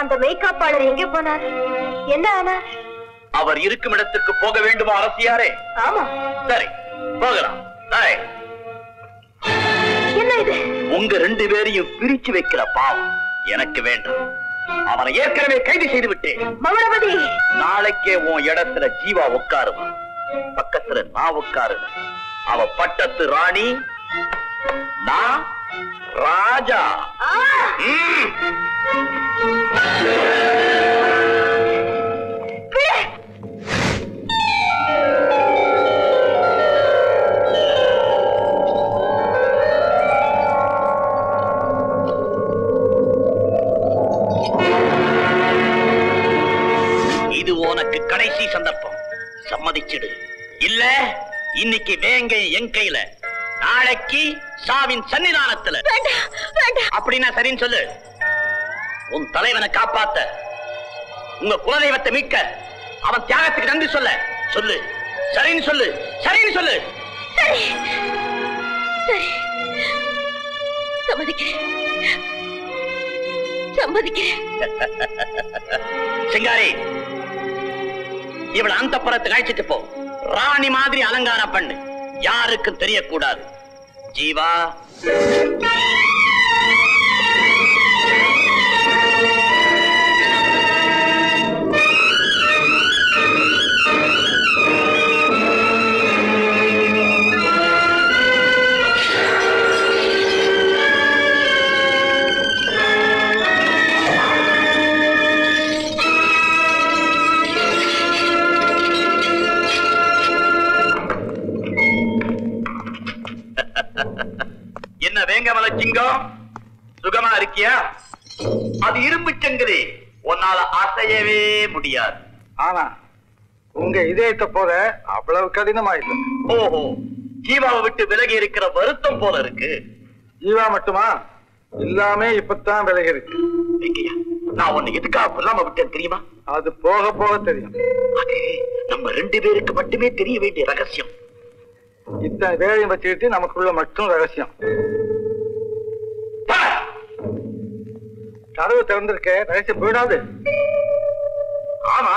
அந்த மெய்காப்பாளர் எங்கே போனார் என்ன ஆனார் அவர் இருக்கும் இடத்துக்கு போக வேண்டுமா அரசியாரே ஆமா சரி போகலாம் சரி. என்ன இது உங்க ரெண்டு பேரையும் பிரிச்சு வைக்கிற பாவம் எனக்கு வேண்டாம் அவரை ஏற்கனவே கைது செய்து விட்டேன் மங்களபதி நாளைக்கே உன் இடத்துல ஜீவா உட்காருவா பக்கத்துல நான் உட்காருவேன் அவ பட்டத்து ராணி நான் ராஜா ஆ! ம். விடு! இது உனக்கு கடைசி சந்தர்ப்பம் சம்மதிச்சிடு இல்ல இன்னைக்கு வேங்கை என் கையில நாளைக்கு சாவின் சன்னிதானத்துல வேண்டாம் வேண்டாம் அப்படின்னா சரின்னு சொல்லு உன் தலைவனை காப்பாத்த உங்க குலதெய்வத்தை மீட்க அவன் தியாகத்துக்கு நன்றி சொல்ல சொல்லு சரின்னு சொல்லு சரின்னு சொல்லு சரி சரி சம்மதிக்கிறேன் சம்மதிக்கிறேன் சிங்காரி இவள அந்த புறத்துக்கு அழைச்சிட்டு போ ராணி மாதிரி அலங்காரம் பண்ணு யாருக்கும் தெரியக்கூடாது ஜீவா என்ன வேங்கமல சிங்கம் சுகமா இருக்கியா அது இரும்பு சங்கிலி உன்னால அசையவே முடியாது ஆனா உங்க இதயத்தை போல அவ்வளவு கடினமா இல்லை ஓஹோ ஜீவாவை விட்டு விலகி இருக்கிற வருத்தம் போல இருக்கு ஜீவா மட்டுமா எல்லாமே இப்பதான் விலகி இருக்கு வெங்கையா, நான் உன்னை எதுக்காக சொல்லாம விட்டேன் தெரியுமா அது போக போக தெரியும் அது நம்ம ரெண்டு பேருக்கு மட்டுமே தெரிய வேண்டிய ரகசியம் இத்தனை வேலையும் வச்சுக்கிட்டு நமக்குள்ள மட்டும் ரகசியம் பா! கதவு திறந்திருக்க ரகசியம் போயிடாது ஆமா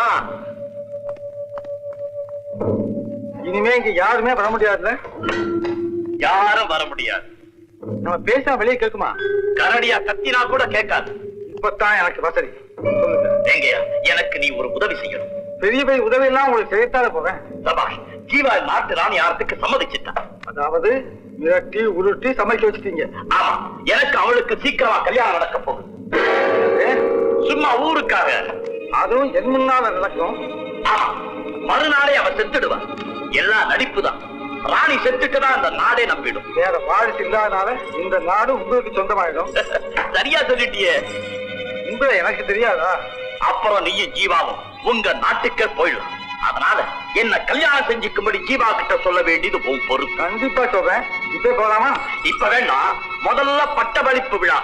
இனிமே இங்க யாருமே வர முடியாதுல்ல யாரும் வர முடியாது நம்ம பேசா வெளியே கேட்குமா கரடியா கத்தினா கூட கேட்காது இப்பதான் எனக்கு வசதி சொல்லுங்க வேங்கையா எனக்கு நீ ஒரு உதவி செய்யணும் பெரிய பெரிய உதவி எல்லாம் உங்களுக்கு செய்யத்தானே போவேன் சபாஷ் ஜீவா நாட்டு ராணி யாரத்துக்கு சம்மதிச்சுட்டான் அதாவது மிரட்டி உருட்டி சமைக்க வச்சுட்டீங்க ஆமா எனக்கு அவளுக்கு சீக்கிரமா கல்யாணம் நடக்க போகுது ஏ, சும்மா ஊருக்காக அதுவும் என் முன்னால நடக்கும் ஆமா மறுநாளே அவ செத்துடுவா எல்லாம் நடிப்புதான் ராணி செத்துட்டுதான் அந்த நாடே நம்பிடும் வேற வாரிசு இல்லாதனால இந்த நாடு உங்களுக்கு சொந்தமாயிடும் சரியா சொல்லிட்டியே உங்களை எனக்கு தெரியாதா அப்புறம் நீயும் ஜீவாவும் உங்க நாட்டுக்கே போயிடலாம் அதனால என்ன கல்யாணம் செஞ்சுக்கும்படி ஜீவா கிட்ட சொல்ல வேண்டியது உன் பொறுப்பு கண்டிப்பா சொல்றேன் இப்ப போலாமா இப்ப வேண்டாம் முதல்ல பட்டமளிப்பு விழா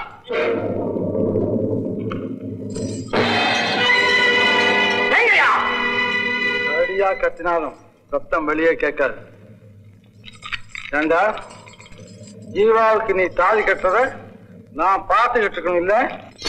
எங்கயா சரியா கத்தினாலும் சத்தம் வெளியே கேட்காது ஏண்டா ஜீவாவுக்கு நீ தாலி கட்டுறத நான் பார்த்துக்கிட்டு இருக்கணும் இல்ல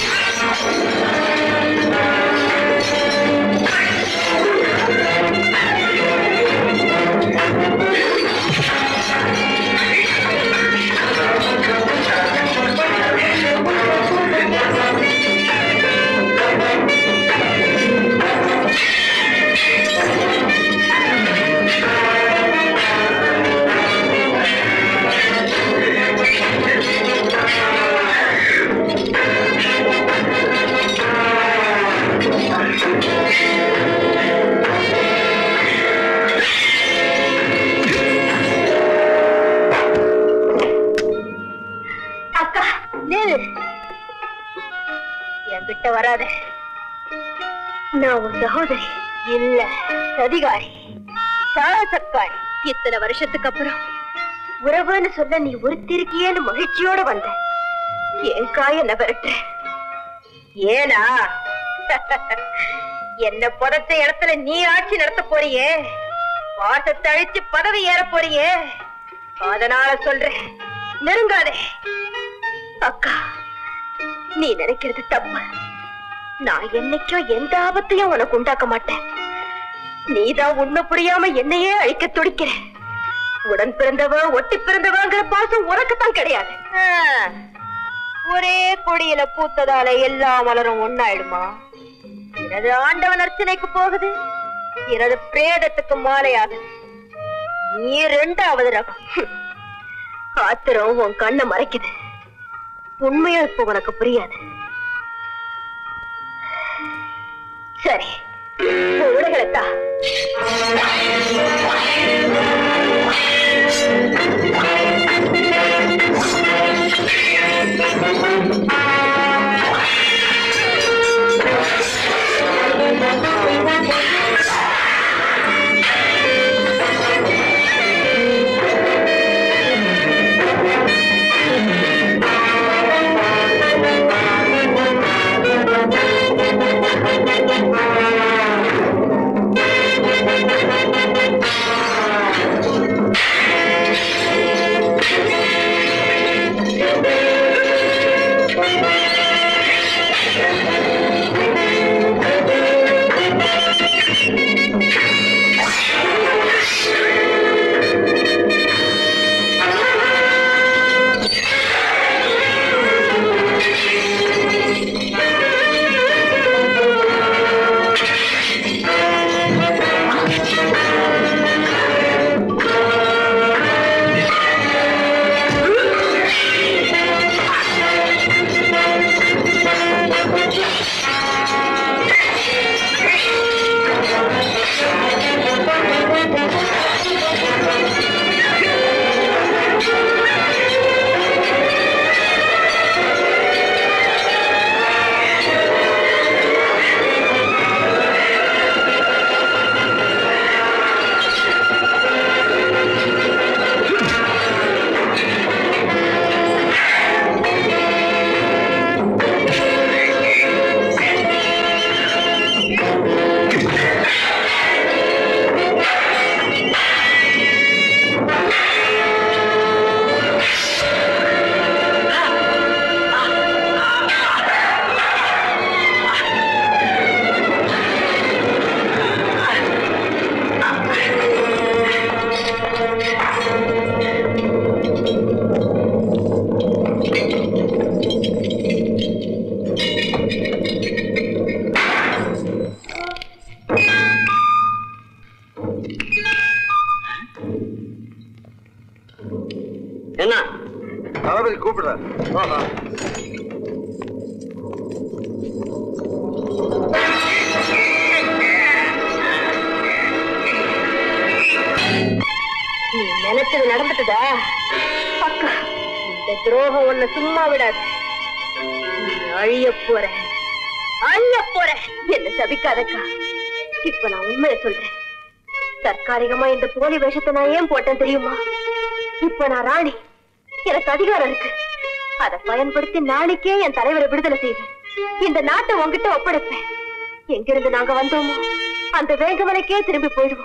அக்கா நில்லு என்கிட்ட வராத நான் உன் சகோதரி இல்ல சதிகாரி சாசக்காரி இத்தனை வருஷத்துக்கு அப்புறம் உறவுன்னு சொல்ல நீ ஒருத்திருக்கியேன்னு மகிழ்ச்சியோட வந்த ஏன் காய என்ன விரட்டுற ஏனா என்ன புதைச்ச இடத்துல நீ ஆட்சி நடத்த போறியே பாசத்தை அழிச்சு பதவி ஏற போறியே அதனால சொல்றேன் நெருங்காதே அக்கா நீ நினைக்கிறது தப்பு நான் என்னைக்கும் எந்த ஆபத்தையும் உனக்கு உண்டாக்க மாட்டேன் நீதான் உண்மை புரியாம என்னையே அழிக்க துடிக்கிற உடன் பிறந்தவ ஒட்டி பிறந்தவங்கிற பாசம் உனக்குத்தான் கிடையாது ஆ, ஒரே கொடியில பூத்ததால எல்லா மலரும் ஒன்னாயிடுமா எனது ஆண்டவன் அர்ச்சனைக்கு போகுது எனது பிரேதத்துக்கு மாலையாகுது நீ ரெண்டாவது ரகம் ஆத்திரம் உன் கண்ணை மறைக்குது உண்மையா இப்ப உனக்கு புரியாது சரி உலகளத்தா என்ன தளபதி கூப்பிடுறாரு ஆஹா. நீ நினைச்சது நடந்துட்டுதா அக்கா இந்த துரோகம் உன்னை சும்மா விடாது நீ அழிய போற அழிய போற என்ன சபிக்காதக்கா இப்ப நான் உண்மையை சொல்றேன் தற்காலிகமா இந்த போலி வேஷத்தை நான் ஏன் போட்டேன் தெரியுமா இப்ப நான் ராணி எனக்கு அதிகாரம் இருக்கு அதை பயன்படுத்தி நாளைக்கே என் தலைவரை விடுதலை செய்வேன் இந்த நாட்டை உன்கிட்ட ஒப்படைப்பேன் எங்கிருந்து நாங்க வந்தோமோ அந்த வேங்கவனுக்கே திரும்பி போயிடுவோம்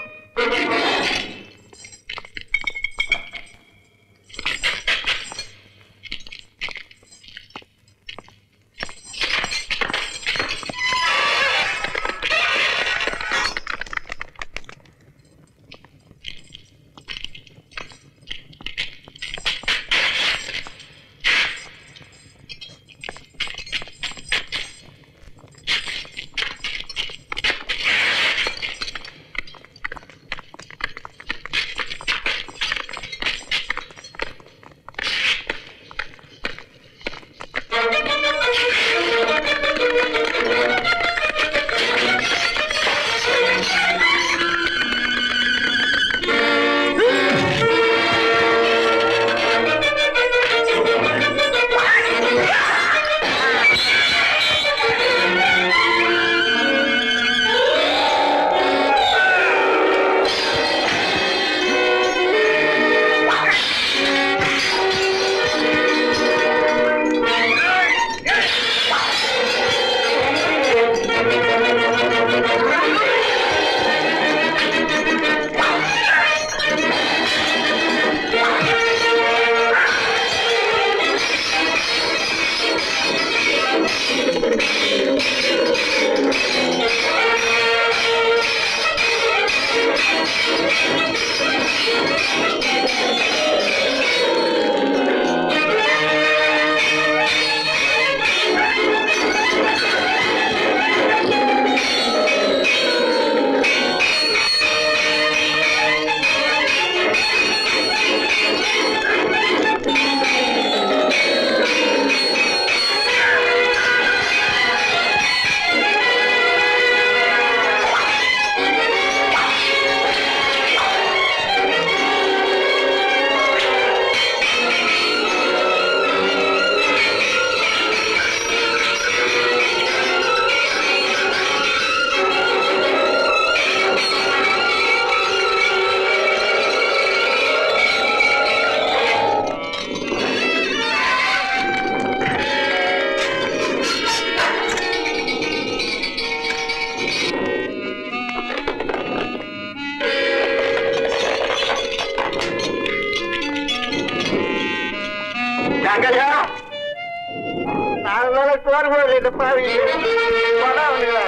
ரங்கையா நான் வேலை சோறு கூட இல்லை பாவி பரவாயில்ல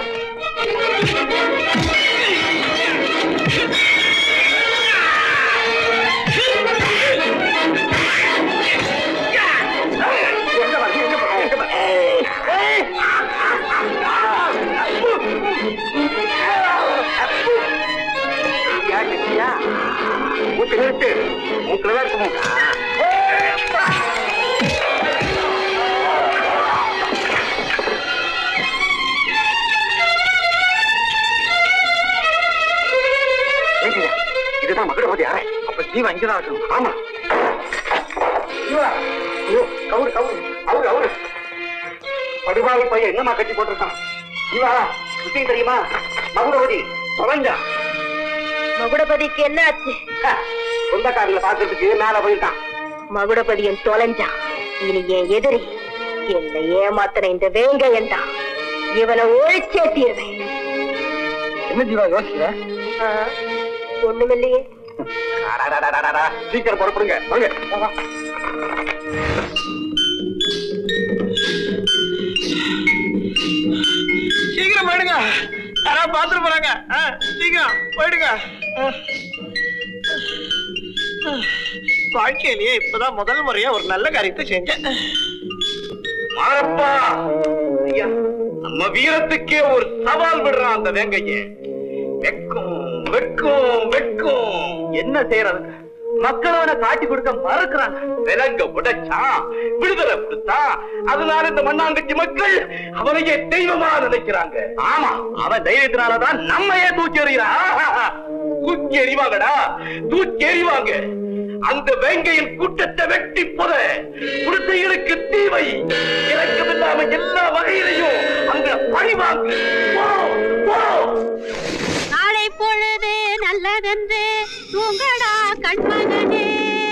மூச்சு நிறுத்து மூக்குல தான் இருக்கும் இதுதான் மகுடபதி அறை அப்ப ஜீவா இங்கதான் இருக்கணும் ஆமா ஜீவா ஐயோ கவுரு கவுரு அவரு அவரு படுபாவி பையன் என்னமா கட்டி போட்டிருக்கான் ஜீவா விஷயம் தெரியுமா மகுடபதி தொலைஞ்சா மகுடபதிக்கு என்ன ஆச்சு சொந்தக்காரங்களை பாக்குறதுக்கு மேல போயிருக்கான் மகுடபதியன் தொலைஞ்சான் இனி என் எதிரி என்னை ஏமாத்தின இந்த வேங்கையன் தான் இவனை ஒழிச்சே தீர்வேன் என்ன ஜீவா யோசிக்கிற ஆ, ஒண்ணுமில்லையே சீக்கிரம் புறப்படுங்க வாங்க சீக்கிரம் போயிடுங்க யாராவது பாத்துட்டு போறாங்க ஆ, சீக்கிரம் போயிடுங்க ஆ. வாழ்க்கையிலேயே இப்பதான் முதல் முறையா ஒரு நல்ல காரியத்தை செஞ்சேன் மாரப்பா ஐயா, நம்ம வீரத்துக்கே ஒரு சவால் விடுறான் அந்த வேங்கைய வெக்கும் வெக்கும் வெக்கும் என்ன செய்யறது மக்களவனை காட்டி கொடுக்க மறக்கிறாங்க விலங்க உடைச்சான் விடுதலை கொடுத்தான் அதனால இந்த மண்ணாங்கட்டி மக்கள் அவனையே தெய்வமா நினைக்கிறாங்க ஆமா அவன் தைரியத்தினாலதான் நம்மையே தூக்கி எறிகிறான் தூக்கி எறிவாங்கடா தூக்கி எறிவாங்க அந்த வேங்கையின் கூட்டத்தை வெட்டி புத குடிசைகளுக்கு தீவை இறக்கமில்லாம எல்லா வகையிலையும் அங்க பழிவாங்கு போ போ நாளை பொழுது நல்லதென்று தூங்கடா கண்மகனே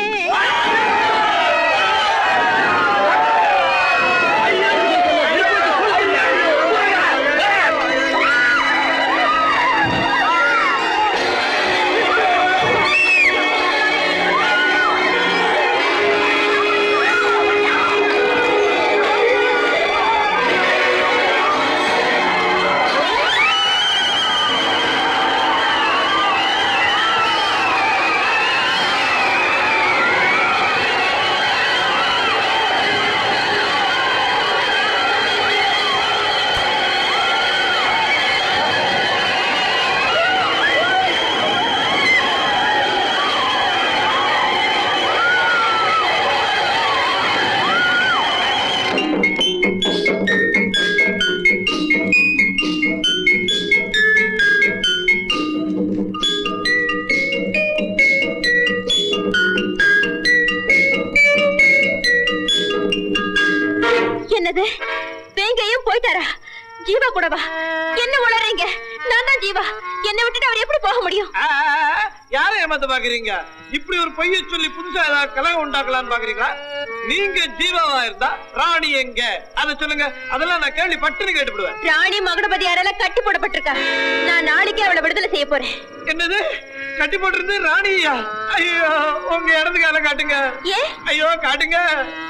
என்னது வேங்கையும் போயிட்டாரா ஜீவா கூடவா என்ன உளறீங்க நான் தான் ஜீவா என்னை விட்டுட்டு அவர் எப்படி போக முடியும் ஆ, ஆ, ஆ, யாரை ஏமாத்த பாக்குறீங்க இப்படி ஒரு பொய்ய சொல்லி புதுசா ஏதாவது கலகம் உண்டாக்கலாம்னு பாக்குறீங்களா நீங்க ஜீவாவா இருந்தா ராணி எங்க அத சொல்லுங்க அதெல்லாம் நான் கேள்வி பட்டுன்னு கேட்டுப்படுவேன் ராணி மகுடபதி அறையில கட்டி போடப்பட்டிருக்கா நான் நாளைக்கே அவளை விடுதலை செய்ய போறேன் என்னது கட்டி போட்டிருந்து ராணியா ஐயோ உங்க இடது கால காட்டுங்க ஏன் ஐயோ காட்டுங்க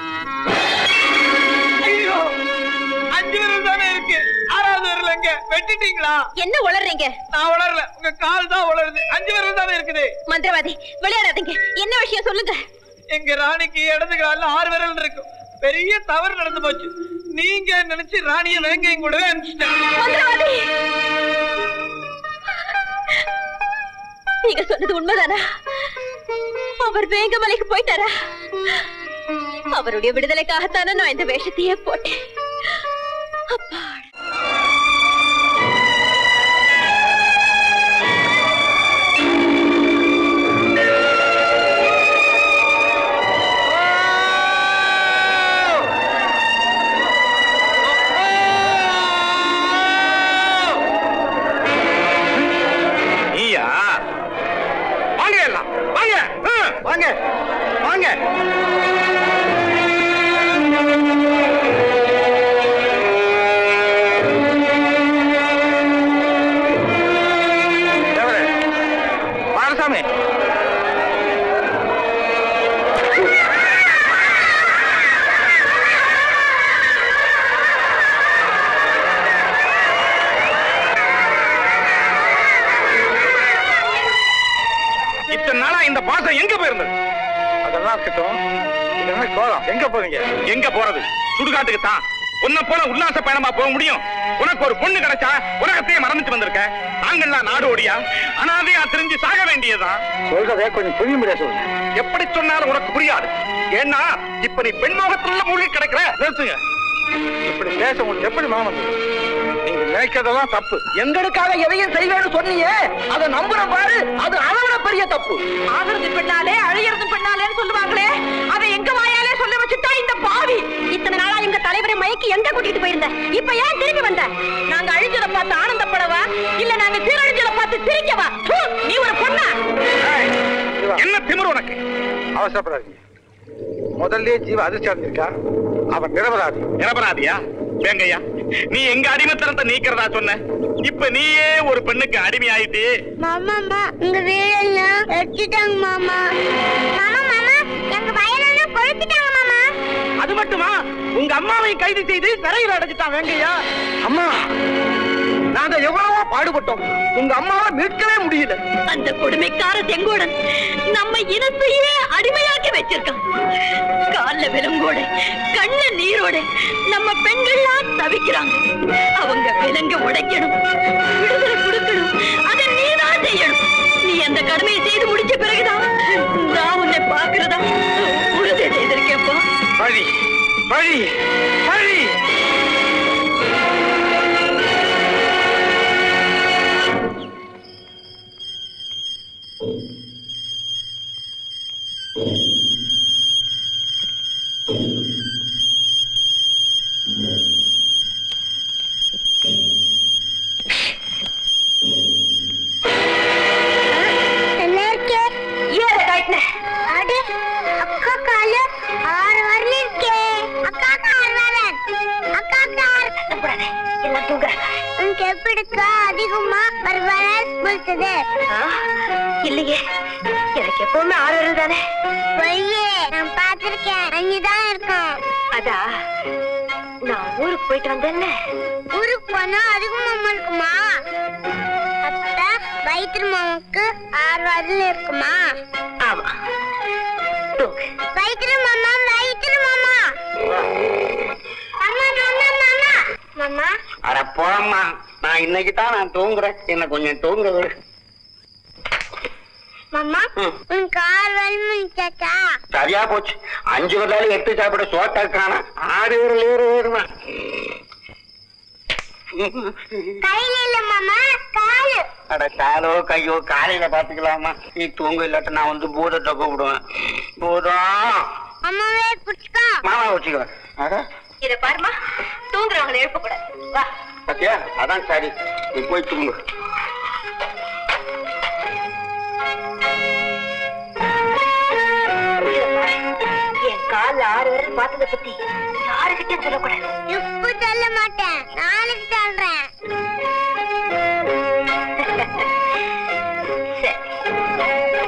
ஐயோ அஞ்சு விரல் தானே இருக்கு ஆறாவது விரல் எங்க வெட்டிட்டீங்களா என்ன உளறீங்க நான் உளரல உங்க கால் தான் உளருது அஞ்சு விரல் தானே இருக்குது மந்திரவாதி விளையாடாதீங்க என்ன விஷயம் சொல்லுங்க எங்க ராணிக்கு இடது கால்ல ஆறு விரல் இருக்கும் பெரிய தவறு நடந்து போச்சு நீங்க நினைச்சு ராணிய வேங்கையும் கூடவே அனுப்பிச்சிட்டேன் மந்திரவாதி நீங்க சொன்னது உண்மைதானா அவர் வேங்கமலைக்கு போயிட்டாரா அவருடைய விடுதலைக்காகத்தானே நான் இந்த வேஷத்தையே போட்டேன் அப்பா நீயா வாங்க எல்லாம் வாங்க ஆ, வாங்க வாங்க இதெல்லாம் கோலம் எங்க போறீங்க எங்க போறது சுடுகாட்டுக்கு தான் உன்னை போல உல்லாச பயணமா போக முடியும் உனக்கு ஒரு பொண்ணு கிடைச்சா உலகத்தையே மறந்துட்டு வந்திருக்க நாங்கெல்லாம் நாடு ஓடியா அனாதையா தெரிஞ்சு சாக வேண்டியதுதான் சொல்றதே கொஞ்சம் புரிய முடியாது சொல்லுங்க எப்படி சொன்னாலும் உனக்கு புரியாது ஏன்னா இப்ப நீ பெண்மோகத்துள்ள மூழ்கி கிடக்குற நிறுத்துங்க இப்படி பேச உங்களுக்கு எப்படி மாமன் நீங்க நினைக்கிறதெல்லாம் தப்பு எங்களுக்காக எதையும் செய்வேன்னு சொன்னீங்க அதை நம்புற பாரு அது அதை விட பெரிய தப்பு ஆகிறது பின்னாலே அழியறது பின்னாலேன்னு சொல்லுவாங்களே அதை எங்க வாயாலே சொல்ல வச்சுட்டா இந்த பாவி இத்தனை நாளா எங்க தலைவரை மயக்கி எங்க கூட்டிட்டு போயிருந்த இப்ப ஏன் திரும்பி வந்த நாங்க அழிஞ்சதை பார்த்து ஆனந்தப்படவா இல்ல நாங்க சீரழிஞ்சதை பார்த்து சிரிக்கவா தூ, நீ ஒரு பொண்ணா ஏய், என்ன திமிரு உனக்கு அவசரப்படாதீங்க முதல்ல ஜீவ அதிர்ச்சி அடைஞ்சிருக்கா அவன் நிரபராதி நிரபராதியா வேங்கய்யா நீ எங்க அடிமைத்தனத்தை நீக்கிறதா சொன்ன இப்ப நீயே ஒரு பெண்ணுக்கு அடிமை ஆயிட்டு மாமாமா உங்க வீடெல்லாம் எடுத்துட்டாங்க மாமா மாமா மாமா எங்க வயலெல்லாம் கொளுத்திட்டாங்க மாமா அது மட்டுமா உங்க அம்மாவை கைது செய்து சிறையில் அடைச்சிட்டான் வேங்கய்யா அம்மா நாங்க எவ்வளவோ பாடுபட்டோம் உங்க அம்மாவை மீட்கவே முடியல அந்த கொடுமைக்கார செங்கோடன் நம்ம இனத்தையே அடிமையாக்கி வச்சிருக்கான் கால்ல விலங்கோட கண்ண நீரோட நம்ம பெண்கள்லாம் தவிக்கிறாங்க அவங்க விலங்க உடைக்கணும் விடுதலை கொடுக்கணும் அதை நீதான் செய்யணும் நீ அந்த கடமையை செய்து முடிச்ச பிறகுதான் நான் உன்னை பாக்குறதா உறுதி செய்திருக்கேப்பா வழி வழி வழி நல்லா இருக்கே ஏன் காட்டின அடே அக்கா கால ஆறு வரல இருக்கே அக்கா கார் வரேன் அக்கா கார் எல்லாம் தூங்குறாங்க உனக்கு எப்படிக்கா அதிகமா வரவரல் முடிச்சது ஆ, இல்லையே எனக்கு எப்பவுமே ஆறு வரல் தானே பொய்யே நான் பார்த்திருக்கேன் அங்கதான் இருக்கும் அதா நான் ஊருக்கு போயிட்டு வந்தேன்ல ஊருக்கு போனா அதிகமா இருக்குமா அப்ப வயிற்று மாமாவுக்கு ஆறு வரல இருக்குமா ஆமா தூங்கு வயிற்று மாமா வயிற்று மாமா மாமா மாமா மாமா மாமா அட போம்மா நான் இன்னைக்கு தான் நான் தூங்குறேன் என்ன கொஞ்சம் தூங்க விடு மாமா உனக்கு ஆறு வரல் முடிச்சாச்சா சரியா போச்சு அஞ்சு வரலாலும் எட்டு சாப்பிட சோட்டா காணா ஆறு விரல் ஏறு ஏறுவேன் கையில இல்ல மாமா காலு அட காலோ கையோ காலையில பாத்துக்கலாமா நீ தூங்க இல்லாட்ட நான் வந்து பூதத்தை கூப்பிடுவேன் பூதம் அம்மாவே புடிச்சுக்கோ மாமா வச்சுக்கோ அட இத பாருமா தூங்குறவங்களை எழுப்ப கூடாது வா பத்தியா அதான் சரி நீ போய் தூங்கு இத பாரு. என் கால்ல ஆறு வரல் பார்த்ததை பத்தி யாருக்கிட்டையும் சொல்லக்கூடாது இப்ப சொல்ல மாட்டேன் நாளைக்கு சொல்றேன் சரி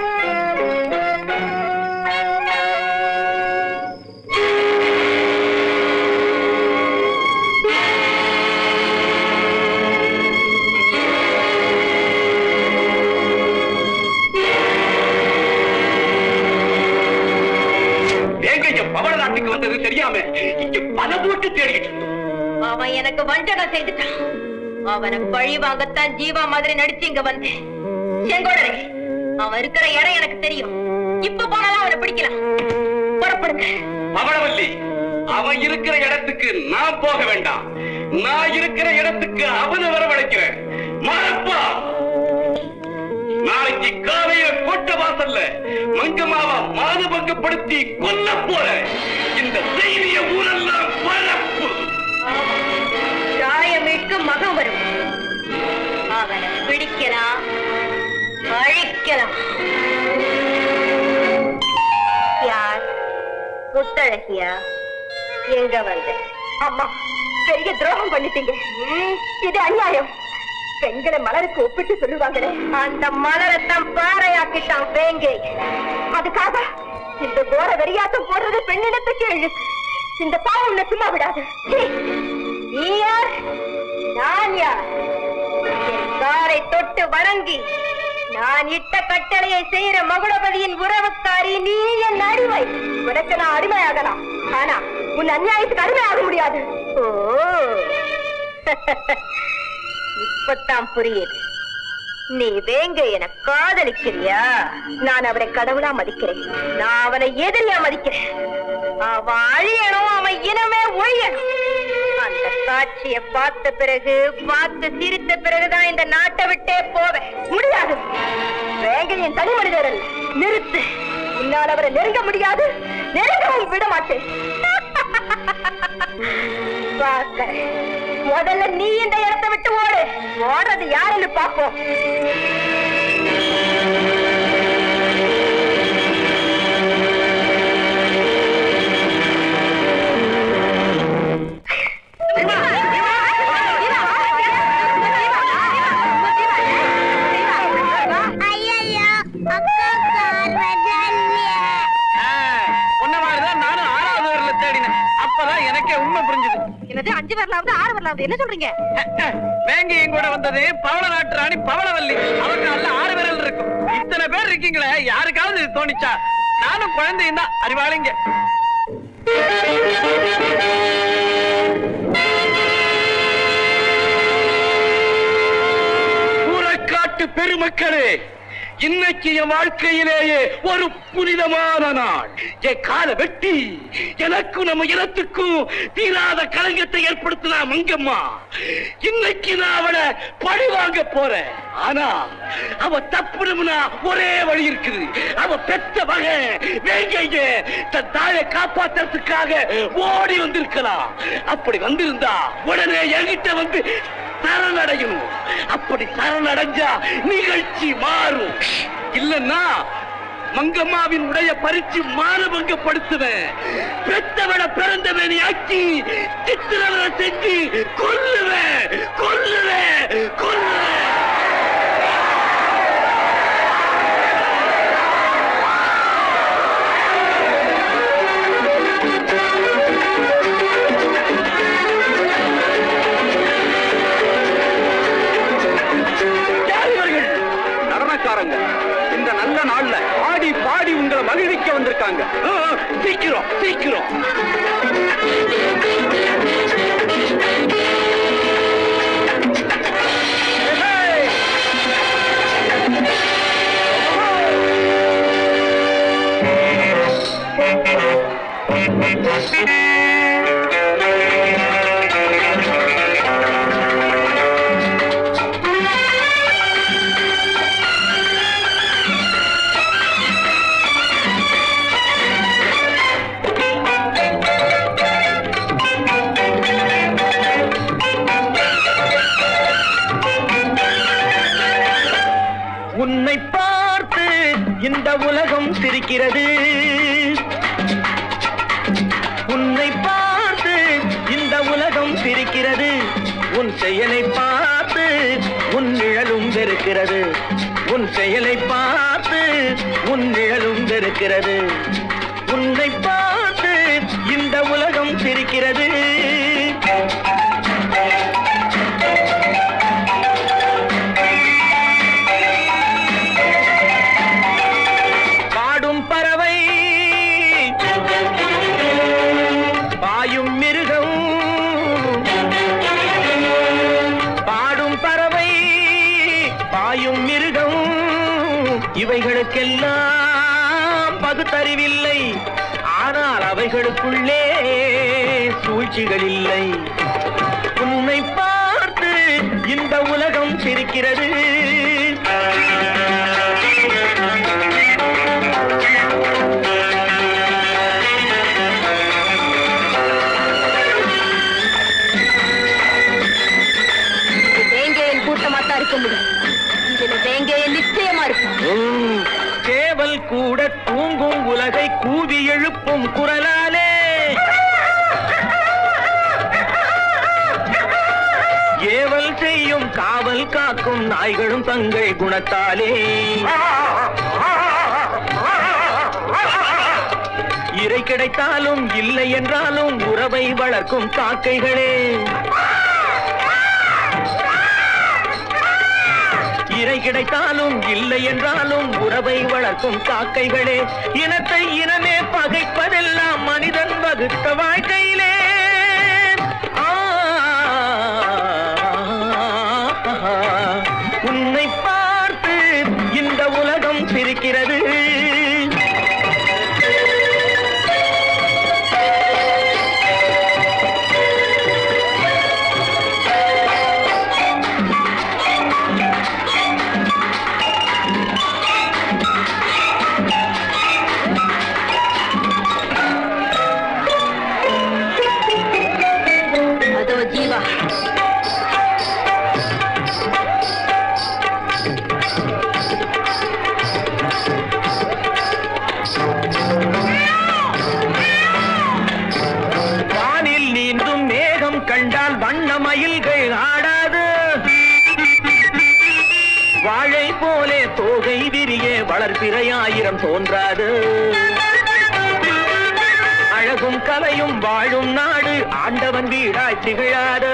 வேங்க இங்க பவள நாட்டுக்கு வந்தது தெரியாம இங்க பல போட்டு தேடிக்கிட்டு இருந்தோம். அவன் எனக்கு வஞ்சகம் செய்துட்டான் அவனை பழி வாங்கத்தான் ஜீவா மாதிரி நடிச்சு இங்க வந்தேன் செங்கோடரே அவன் இருக்கிற இடம் எனக்கு தெரியும் இப்ப போனாலும் அவனை பிடிக்கலாம் புறப்படுங்க பவளவல்லி அவன் இருக்கிற இடத்துக்கு நான் போக வேண்டாம் நான் இருக்கிற இடத்துக்கு அவனை வரவழைக்கிறேன் மறப்பா நாளைக்கு காலையில கோட்டை வாசல்ல மங்கம்மாவ மானபங்கப்படுத்தி கொல்ல போற இந்த செய்திய ஊரெல்லாம் பரப்பு சாயமிட்டு மகம் வரும் அவனை பிடிக்கலாம் அழிக்கலாம் யார் முத்தழகியா எங்க வந்த அம்மா பெரிய துரோகம் பண்ணிட்டீங்க இது அநியாயம் பெண்களை மலருக்கு ஒப்பிட்டு சொல்லுவாங்களே அந்த மலரைத்தான் பாறையாக்கிட்டான் வேங்கை அதுக்காக இந்த கோர வெறியாட்டம் போடுறது பெண்ணிடத்துக்கு இழுக்கு இந்த பாவம் உன்னை சும்மா விடாது சீ! நீ யார் நான் யார் என் காரை தொட்டு வணங்கி நான் இட்ட கட்டளையை செய்யற மகுடபதியின் உறவுக்காரி நீ என் அடிமை உனக்கு நான் அடிமையாகலாம் ஆனா உன் அநியாயத்துக்கு அடிமையாக முடியாது ஓ இப்பத்தான் புரியுது நீ வேங்க என காதலிக்கிறியா நான் அவரை கடவுளா மதிக்கிறேன் நான் அவனை எதிரியா மதிக்கிறேன் அவன் அழியணும் அவன் இனமே ஒழியணும் அந்த காட்சியை பார்த்த பிறகு பார்த்து சிரித்த பிறகுதான் இந்த நாட்டை விட்டே போவேன் முடியாது வேங்கையின் தனி மனிதர் அல்ல. நிறுத்து உன்னால் அவரை நெருங்க முடியாது நெருங்கவும் விட மாட்டேன் பார்க்கிறேன் முதல்ல நீ இந்த இடத்தை விட்டு ஓடு ஓடுறது யாருன்னு பாப்போம் ஐயையோ, அக்கா கால் வதல்லையே. உன்ன மாதிரிதான் நானும் ஆறாவது வரல தேடினேன் அப்பதான் எனக்கே உண்மை புரிஞ்சுது என்னது அஞ்சு வரலாவது ஆறு வரலாவது என்ன சொல்றீங்க வேங்கையும் கூட வந்தது பவள நாட்டு ராணி பவளவல்லி அவங்க அல்ல ஆறு விரல் இருக்கும் இத்தனை பேர் இருக்கீங்களே யாருக்காவது இது தோணிச்சா நானும் குழந்தையும் தான் அறிவாளிங்க ஊரக்காட்டு பெருமக்களே இன்னைக்கு என் வாழ்க்கையிலேயே ஒரு புனிதமான நாள் என் கால வெட்டி எனக்கும் நம்ம இனத்துக்கும் தீராத களங்கத்தை ஏற்படுத்தினா மங்கம்மா இன்னைக்கு நான் அவளை பழி வாங்க போறேன் ஆனா அவ தப்புணும்னா ஒரே வழி இருக்குது அவ பெத்த வகை வேங்கைய தன் தாயை காப்பாத்துறதுக்காக ஓடி வந்திருக்கலாம் அப்படி வந்திருந்தா உடனே என்கிட்ட வந்து சரணடையணும் அப்படி சரணடைஞ்சா நிகழ்ச்சி மாறும் இல்லன்னா மங்கம்மாவின் உடைய பறிச்சு மானபங்கப்படுத்துவேன் பெத்தவட பிறந்தவனை ஆக்கி சித்திரவதை செஞ்சு கொல்லுவேன் கொல்லுவேன் கொல்லுவேன் யார் இவர்கள்? நடனக்காரங்க இந்த நல்ல நாள்ல ஆடி பாடி உங்களை மகிழ்விக்க வந்திருக்காங்க ஆ, ஆ, சீக்கிரம் சீக்கிரம் உன்னை பார்த்து இந்த உலகம் சிரிக்கிறது உன்னை பார்த்து இந்த உலகம் சிரிக்கிறது உன் செயலை பார்த்து உன் நிழலும் வெறுக்கிறது உன் செயலை பார்த்து உன் நிழலும் வெறுக்கிறது உன்னை பார்த்து இந்த உலகம் சிரிக்கிறது பாடும் பறவை பாயும் மிருகம் பாடும் பறவை பாயும் மிருகம் இவைகளுக்கெல்லாம் பகுத்தறிவில்லை ஆனால் அவைகளுக்குள்ளே சூழ்ச்சிகள் இல்லை உன்னை பார்த்து இந்த உலகம் சிரிக்கிறது இது வேங்கையின் கூட்டமா தான் இருக்க முடியும் இதுல வேங்கையன் நிச்சயமா இருக்கும் சேவல் கூட தூங்கும் உலகை கூவி எழுப்பும் குரலாலே ஏவல் செய்யும் காவல் காக்கும் நாய்களும் தங்கள் குணத்தாலே இறை கிடைத்தாலும் இல்லை என்றாலும் உறவை வளர்க்கும் காக்கைகளே இறை கிடைத்தாலும் இல்லை என்றாலும் உறவை வளர்க்கும் காக்கைகளே இனத்தை இனமே பகைப்பதெல்லாம் மனிதன் வகுத்த வாழ்க்கையிலே ஆ, உன்னை பார்த்து இந்த உலகம் சிரிக்கிறது அதோ ஜீவா வானில் நீந்தும் மேகம் கண்டால் வண்ண மயில்கள் ஆடாது வாழை போலே தோகை விரியே வளர்பிறையாயிரம் தோன்றாது அழகும் கலையும் வாழும் நாடு ஆண்டவன் வீடாய் திகழாது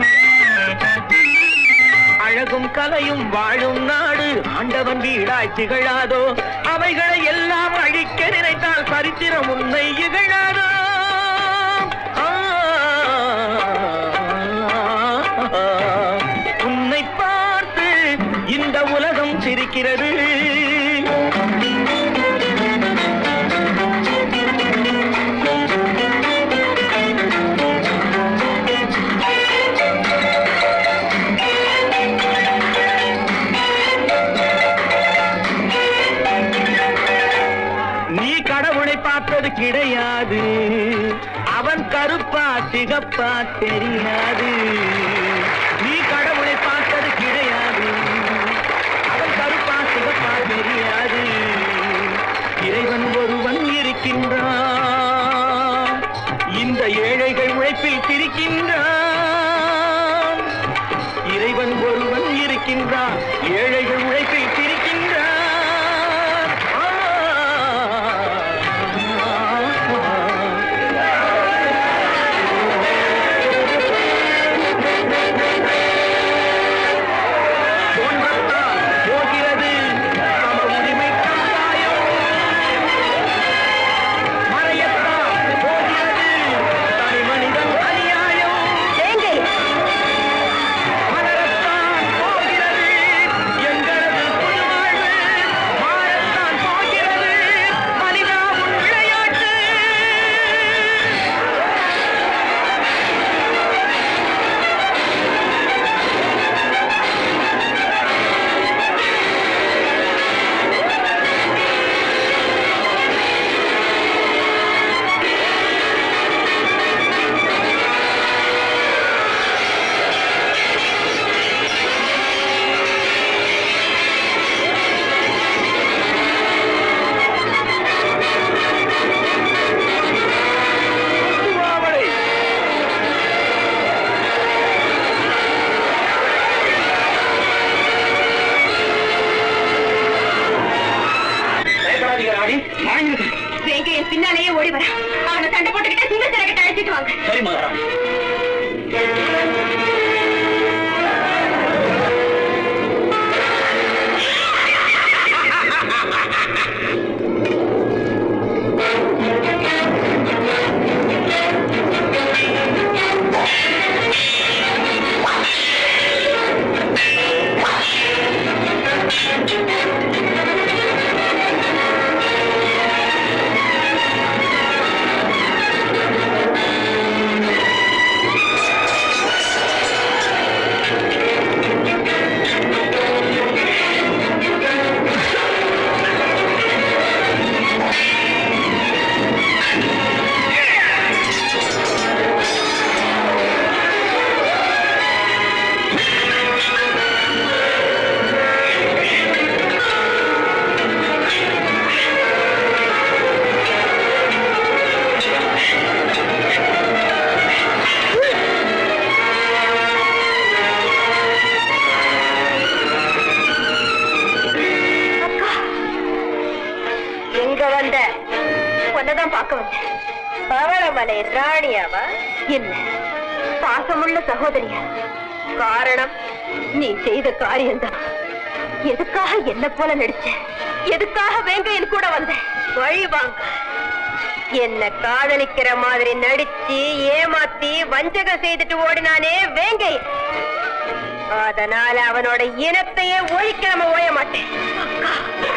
அழகும் கலையும் வாழும் நாடு ஆண்டவன் வீடாய் திகழாதோ அவைகளை எல்லாம் அழிக்க நினைத்தால் சரித்திரம் உன்னை இகழாதோ ஆ, உன்னை பார்த்து இந்த உலகம் சிரிக்கிறது நீ கடவுளை பார்த்தது கிடையாது அவன் கருப்பா சிகப்பா தெரியாது நீ கடவுளை பார்த்தது கிடையாது அவன் கருப்பா சிகப்பா தெரியாது இறைவன் ஒருவன் இருக்கின்றான் இந்த ஏழைகள் உழைப்பில் சிரிக்கின்றான் இறைவன் ஒருவன் இருக்கின்றான் ஏழைகள் உழைப்பில் சிரிக்கின்றான் ஆ, தோன்றத்தான் போகிறது சம உரிமை கட்டாயம் மறையத்தான் போகிறது தனி மனிதன் அநியாயம் வேங்கை மலரத்தான் போகிறது எங்களது புதுவாழ்வு மாறத்தான் போகிறது மனிதா உன் விளையாட்டு வாவலை பயப்படாதீங்க ராணி நான் இருக்கேன் வேங்கையன் பின்னாலேயே ஓடி வர அவனை சண்டை போட்டுக்கிட்டே சிங்கத்தில கிட்ட அழைச்சிட்டு வாங்க சரி மகாராணி எங்க வந்த உன்னதான் பார்க்க வந்தேன் பவளமலை ராணியாவா இல்ல பாசமுள்ள சகோதரியா காரணம் நீ செய்த காரியம்தான் எதுக்காக என்ன போல நடிச்ச எதுக்காக வேங்கையன் கூட வந்த வழி வாங்க என்ன காதலிக்கிற மாதிரி நடிச்சு ஏமாத்தி வஞ்சகம் செய்துட்டு ஓடினானே வேங்கை அதனால அவனோட இனத்தையே ஒழிக்காம ஓய மாட்டேன் அக்கா.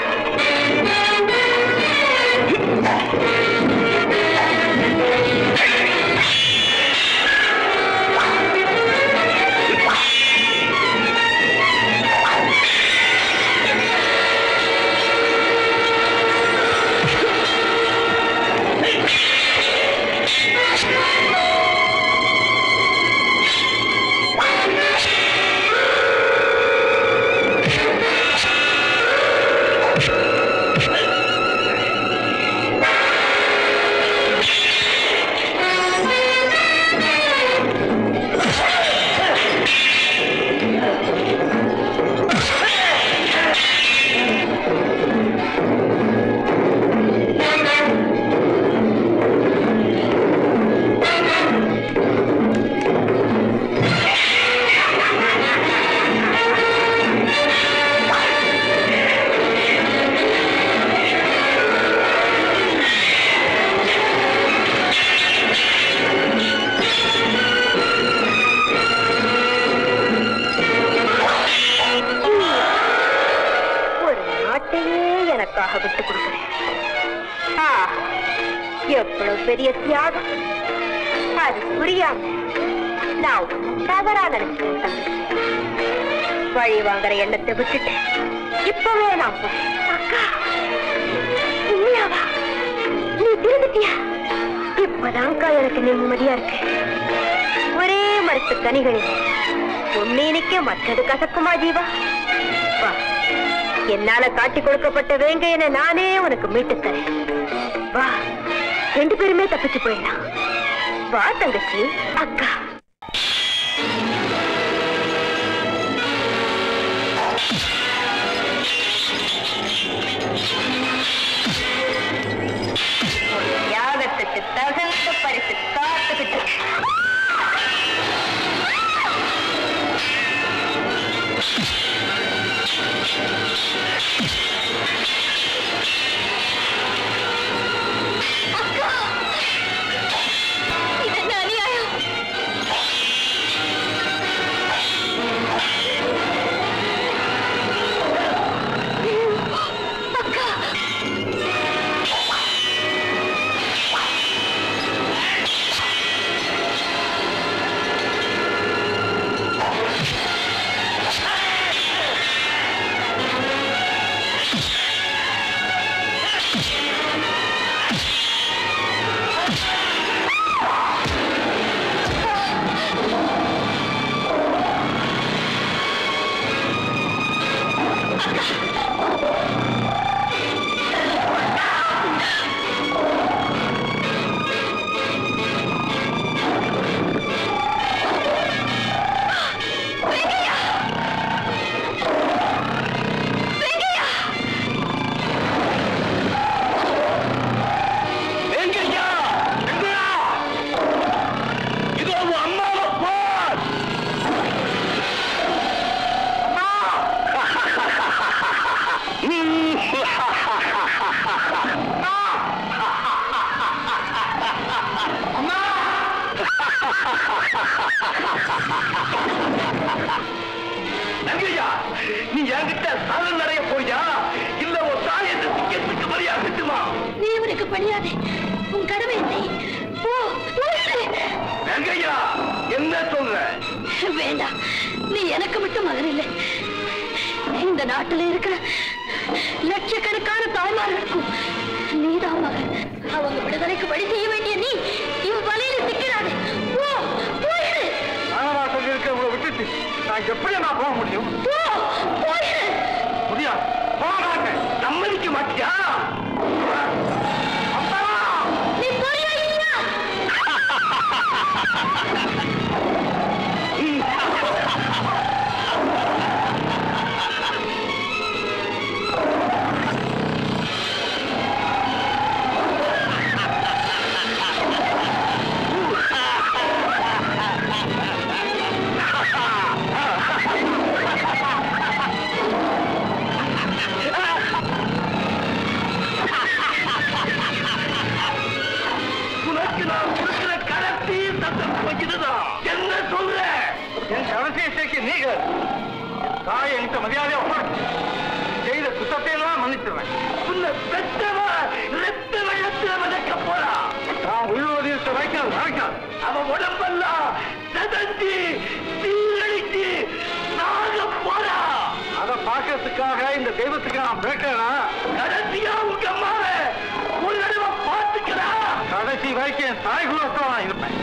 ஒரு நாட்டையே எனக்காக விட்டு கொடுக்கிறேன் ஆ, எவ்வளவு பெரிய தியாகம் அது புரியாம நான் உன்னை தவறா நினைச்சேன் தங்கச்சி. பழி வாங்குற எண்ணத்தை விட்டுட்டு இப்பவே நான் போறேன் அக்கா உண்மையாவா நீ திருந்துட்டியா இப்பதான்க்கா எனக்கு நிம்மதியா இருக்கு ஒரே மரத்து கனிகளில் உன்னீனிக்க மற்றது கசக்குமா ஜீவா வா என்னால காட்டி கொடுக்கப்பட்ட வேங்கையனை நானே உனக்கு மீட்டு தரேன் வா ரெண்டு பேருமே தப்பிச்சு போயிடலாம் வா தங்கச்சி அக்கா யாகத்துக்கு தகுந்த பரிசு காத்துக்கிட்டு இருக்கு. இது என்ன அநியாயம் எங்கய்யா எங்கயா இதோ உன் அம்மாவை பார் எங்கய்யா நீ என்கிட்ட சரண் நிறைய போயா இல்ல உன் தாயத்தை சிக்கத்துக்கு மரியா கிட்டுமா நீ இவனுக்கு பணியாதே உன் கடமை செய் போ போயிடு. எங்கய்யா என்ன சொல்ற வேண்டாம் நீ எனக்கு மட்டும் மகன் இல்லை இந்த நாட்டில் இருக்கிற லட்சக்கணக்கான தாய்மார்களுக்கும் நீதான் மகன் அவங்க விடுதலைக்கு வழி செய்ய வேண்டிய நீ இவன் வலையில சிக்கிறாது போ போயிடு நான் சொல்லியிருக்கேன் உங்களை விட்டுட்டு நான் எப்படி நான் போக முடியும் போ போயிடு முடியாது போக மாட்டேன் சம்மதிக்க மாட்டியா நீ போறியா இல்லையா ஆ நான் கொடுக்கிற கடைசி சந்தர்ப்பம் இதுதான் என்ன சொல்ற என் கடைசி இசைக்கு நீங்கள் தாய் என்கிட்ட மரியாதையா ஒப்படைச்சு செய்த குத்தத்தை எல்லாம் மன்னிச்சிருவேன் உன்னை பெற்றவ ரத்த வெள்ளத்துல வதக்க போறா நான் உயிரோதியத்தை வைக்காது மறைக்காது அவன் உடம்பெல்லாம் செதஞ்சி சீரழிச்சு நாக போறா அதை பார்க்கறதுக்காக இந்த தெய்வத்துக்கு நான் பேட்டேனா கடைசியா உங்க அம்மாவை ஒரு தடவை பார்த்துக்கிறா கடைசி வரைக்கும் என் தாய் குலத்தான் நான் இருப்பேன்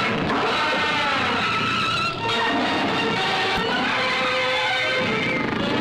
ஆ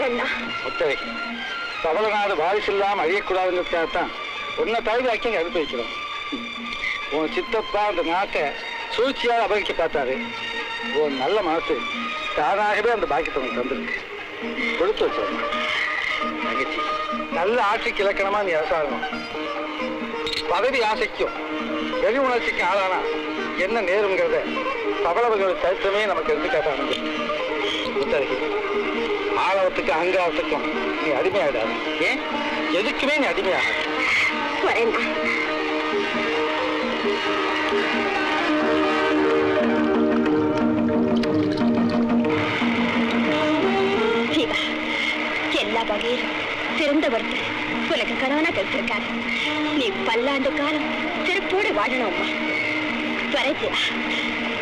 அண்ணா முத்தரை சபலநாடு வாரிசு இல்லாம அழியக்கூடாதுங்கிறதுக்காகத்தான் உன்னை தலைவாக்கி இங்க அனுப்பி வைக்கிறோம் உன் சித்தப்பா அந்த நாட்டை சூழ்ச்சியாக அபகரிக்க பார்த்தாரு உன் நல்ல மனசு தானாகவே அந்த பாக்கியத்தை உனக்கு தந்திருக்கு கொடுத்து வச்சோம் தங்கச்சி நல்ல ஆட்சிக்கு இலக்கணமா நீ அரசாகணும் பதவி ஆசைக்கும் வெளி உணர்ச்சிக்கும் ஆளானா என்ன நேருங்கிறத சபலவர்கள் சரித்திரமே நமக்கு எடுத்துக்காட்டானது முத்தரகி ஆணவத்துக்கு அகங்காரத்துக்கும் நீ அடிமையாயிடாது ஏன் எதுக்குமே நீ அடிமையாக வரேண்ணா ஜீவா எல்லா வகையிலும் சிறந்த ஒருத்தர் உனக்கு கணவனா கிடைச்சிருக்காரு நீ பல்லாண்டு காலம் சிறப்போடு வாழணும் அம்மா வரேன் ஜீவா